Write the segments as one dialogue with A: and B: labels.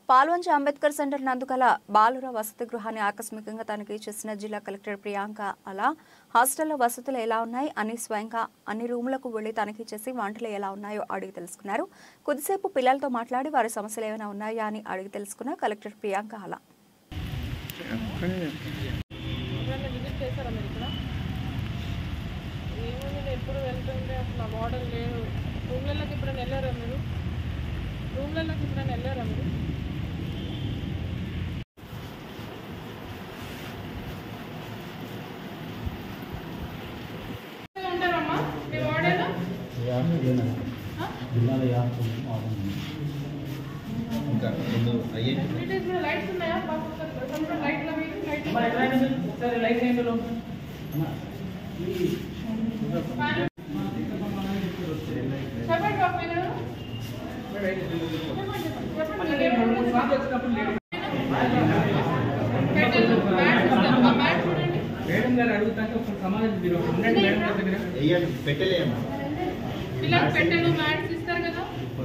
A: పాల్వంచి Ambedkar centre నందుకల బాలుర వసతి గృహాన్ని ఆకస్మికంగా తనిఖీ చేసిన జిల్లా కలెక్టర్ ప్రియాంక అలా హాస్టల్లో వసతులు ఎలా ఉన్నాయి అని స్వయంగా అన్ని రూములకు వెళ్లి తనిఖీ చేసి వంటలు ఎలా ఉన్నాయో అడిగి తెలుసుకున్నారు కొద్దిసేపు పిల్లలతో మాట్లాడి వారి సమస్యలు ఏమైనా ఉన్నాయా అని అడిగి తెలుసుకున్న కలెక్టర్ ప్రియాంక అలా
B: ఎప్పుడైనా విజిట్ చేశారా మీరు ఇక్కడ ఏమో నేను ఎప్పుడు వెళ్తుంటే అసలు వాటర్ లేదు రూమ్లలోకి ఎప్పుడైనా వెళ్ళారా మీరు రూమ్లలోకి ఎప్పుడైనా వెళ్ళారా మీరు ఉంటారమ్మా మీ వాడేనా
C: ఇంకా ముందు అయ్యే
B: ఫెసిలిటీస్ కూడా లైట్స్ ఉన్నాయా బాగా లైట్ల మీరు లైట్
D: సరే లైట్ ఏంటి లోపల
B: చెప్పండి బాబు మీరు చెప్పండి
D: సార్లు వచ్చినప్పుడు లేడీ
B: పెట్టెలు మ్యాట్స్ ఇస్తారు ఆ మ్యాట్ చూడండి
D: మేడం గారు అడుగుతాక ఒక సమాధానం మీరు ఉండండి మేడం గారి దగ్గర
C: వెయ్యండి పెట్టలేము
B: పిల్లలు పెట్టెలు మ్యాట్స్ ఇస్తారు కదా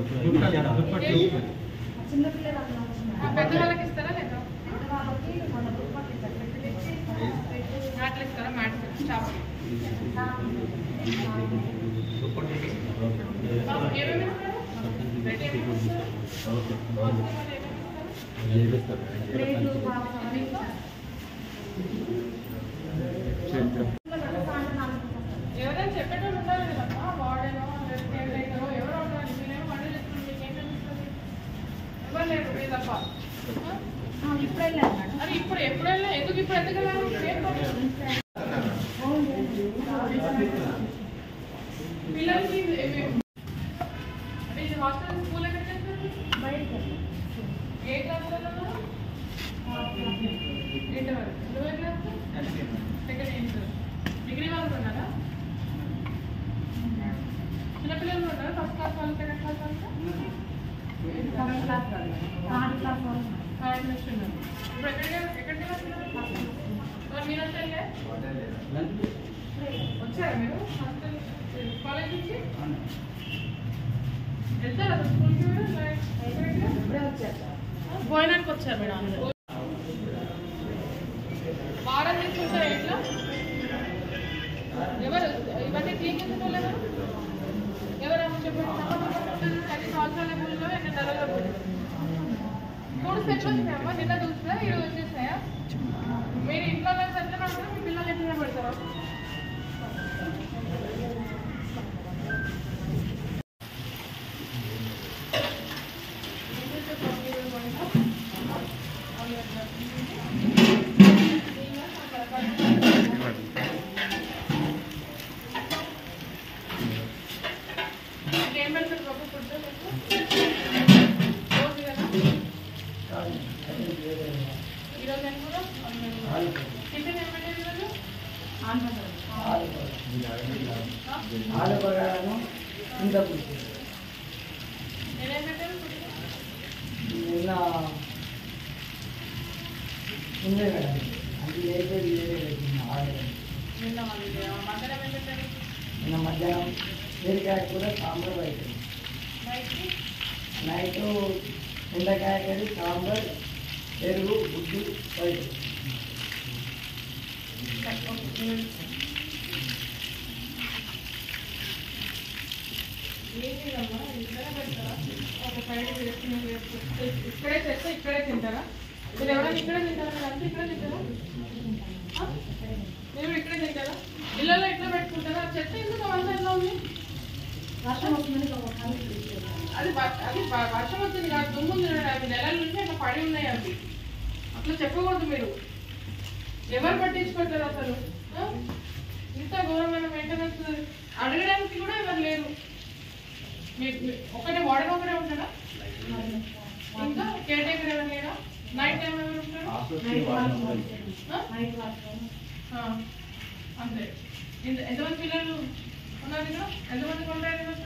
B: ఆ పెద్దవాళ్ళకి ఇస్తారా లేదా మ్యాట్లు ఇస్తారా మ్యాట్స్ స్టాఫ్ ఏమేమి ఇస్తారు ఎవరైనా చెప్పేటోళ్ళు ఉండాలి కదమ్మా వార్డెనో కేర్ టేకరో ఎవరో ఉండాలి మీరేమో వంట చేస్తున్నారు మీకు ఏం తెలుస్తుంది ఎవరు లేరు మీరు తప్ప అది ఇప్పుడు ఎప్పుడైనా ఎందుకు ఇప్పుడు ఎందుకు వెళ్ళారు? ఏం పని? పిల్లలకి ఇది ఏమి- అంటే ఇది హాస్టల్ స్కూల్ ఎక్కడ చేస్తారు ఏ క్లాస్లలో ఇంటర్ వరకు నువ్వే క్లాస్ సెకండ్ ఇంటర్ డిగ్రీ వాళ్ళు ఉన్నారా చిన్నపిల్లలు ఉన్నారా ఫస్ట్ క్లాస్ వాళ్ళు సెకండ్ క్లాస్ వాళ్ళు థర్డ్ క్లాస్ ఉన్నారు ఇప్పుడు ఎక్కడికి ఎక్కడికి వెళ్తున్నారు మరి మీరు వచ్చారులే వచ్చారా మీరు హాస్టల్ కాలేజ్ నుంచి వెళ్తారా స్కూల్కి మీరు భోజనానికి వచ్చారు మేడం అందరూ వారం నుంచి ఉంటారా ఇంట్లో ఎవరు ఇవన్నీ క్లీన్ చేసిన వాళ్ళు ఎవరు ఎవరు అమ్మ చెప్పండి పది సంవత్సరాల భూమిలో ఎన్ని నెలల భూమి మూడు సెట్లు వచ్చినాయమ్మా నిన్న చూసినా ఈరోజు వచ్చేసాయా మీరు ఇంట్లో సెట్లు కూడా మీ పిల్లలు ఎట్లా పెడతారా ఏం పెడతారు బాబు ఫుడ్ రోజు కదా ఈరోజు ఏం కూడా టిఫిన్ ఏం పెట్టారు ఈరోజు
E: ఆలుబగాను ఇంత పులుసు
B: నేనేం పెట్టారు ఫుడ్
E: నిన్న ఉండే మేడం అది లేదు ఇది లేదు నిన్న ఆడలేదు
B: నిన్న వాళ్ళు మధ్యాహ్నం ఏం పెట్టారు
E: నిన్న మధ్యాహ్నం బీరకాయ కూర సాంబార్ అవుతుంది
B: బయటికి
E: నైట్ బెండకాయ కర్రీ సాంబార్ పెరుగు గుడ్డు బయట
B: ఏం లేదమ్మా ఇక్కడే పెడతారా ఒక సైడ్ వేసుకుని వేసుకుని ఇక్కడే తెస్తే ఇక్కడే తింటారా మీరు ఎవరైనా ఇక్కడే తింటారా మీరు అంతా ఇక్కడే తింటారా ఆ? మీరు కూడా ఇక్కడే తింటారా ఇళ్ళలో ఇట్లా పెట్టుకుంటారా చెత్త ఎందుకు అవంతా ఎలా ఉంది అది వ- అది వ- వర్షం వచ్చింది కాదు దుమ్ము ఉంది చూడండి. అవి నెలల నుంచి అట్లా పడి ఉన్నాయి అవి అట్లా చెప్పకూడదు మీరు ఎవరు పట్టించుకోవట్లేదు అసలు ఆ? ఇంత ఘోరమైన మెయింటెనెన్స్ అడగడానికి కూడా ఎవరు లేరు మీ- మీ- ఒకటే వార్డెన్ ఒకటే ఉంటాడా ఇంకా కేర్ టేకర్ ఎవరు లేరా నైట్ టైం ఎవరు ఉంటారు ఆ? ఆ. అంతే ఎంత- ఎంతమంది పిల్లలు ఉన్నారు ఇక్కడ ఎంతమంది కొంటారు ఈరోజు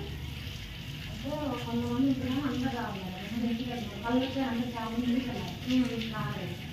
F: కొంతమంది ఉంటున్నాం అందరూ రావాలి వాళ్ళకి అందరూ చాలా మంది
B: ఉమ్.
F: రాలేదు